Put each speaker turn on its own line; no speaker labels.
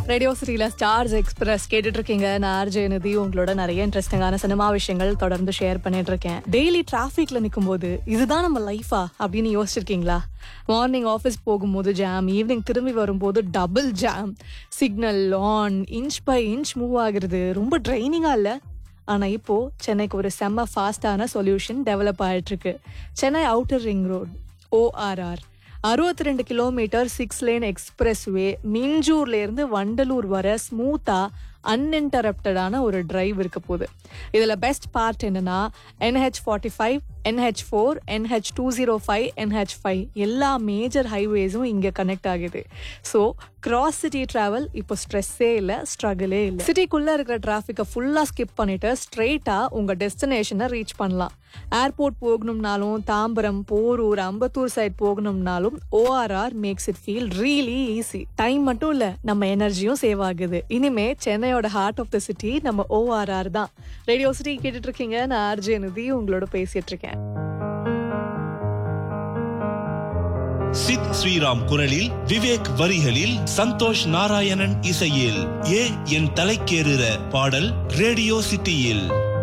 radio சிட்டியில் stars express கேட்டுட்டு இருக்கீங்க நான் ஆர்ஜே நிதி உங்களோட நிறைய இன்ட்ரெஸ்டிங்கான சினிமா விஷயங்கள் தொடர்ந்து ஷேர் பண்ணிட்டு இருக்கேன் டெய்லி டிராஃபிக்ல நிற்கும் போது இதுதான் நம்ம லைஃபா அப்படின்னு யோசிச்சிருக்கீங்களா மார்னிங் ஆஃபீஸ் போகும்போது ஜாம் ஈவினிங் திரும்பி வரும்போது double jam signal on inch by inch move ஆகுறது ரொம்ப ட்ரைனிங்கா இல்ல ஆனா இப்போ சென்னைக்கு ஒரு செம்ம ஃபாஸ்டான சொல்யூஷன் டெவலப் ஆயிட்டு இருக்கு Chennai outer ring road ORR அறுபத்தி ரெண்டு kilometre six lane expressway மிஞ்சூர்ல இருந்து வண்டலூர் வர ஸ்மூத்தா அன்இன்டரப்டடான ஒரு டிரைவ் இருக்க போகுது இதுல பெஸ்ட் பார்ட் என்னன்னா NH forty five NH four NH two zero five NH five எல்லா மேஜர் ஹைவேஸும் இங்க கனெக்ட் ஆகுது ஸோ கிராஸ் சிட்டி டிராவல் இப்போ ஸ்ட்ரெஸ்ஸே இல்லை ஸ்ட்ரகிளே இல்லை சிட்டிக்குள்ள இருக்கிற டிராஃபிக்கை ஃபுல்லா ஸ்கிப் பண்ணிட்டு ஸ்ட்ரெயிட்டா உங்க டெஸ்டினேஷனை ரீச் பண்ணலாம் ஏர்போர்ட் போகணும்னாலும் தாம்பரம் போரூர் அம்பத்தூர் சைட் போகணும்னாலும் ORR makes it feel really easy time மட்டும் இல்ல நம்ம எனர்ஜியும் சேவ் ஆகுது இனிமே சென்னையோட ஹார்ட் ஆஃப் த சிட்டி நம்ம ஓஆர்ஆர் தான் ரேடியோ சிட்டி கேட்டுட்டு இருக்கீங்க நான் ஆர்ஜே நிதி உங்களோட பேசிட்டு இருக்கேன்
சித் ஸ்ரீராம் குரலில் விவேக் வரிகளில் சந்தோஷ் நாராயணன் இசையில் ஏ என் தலைக்கேறுற பாடல் ரேடியோ சிட்டியில்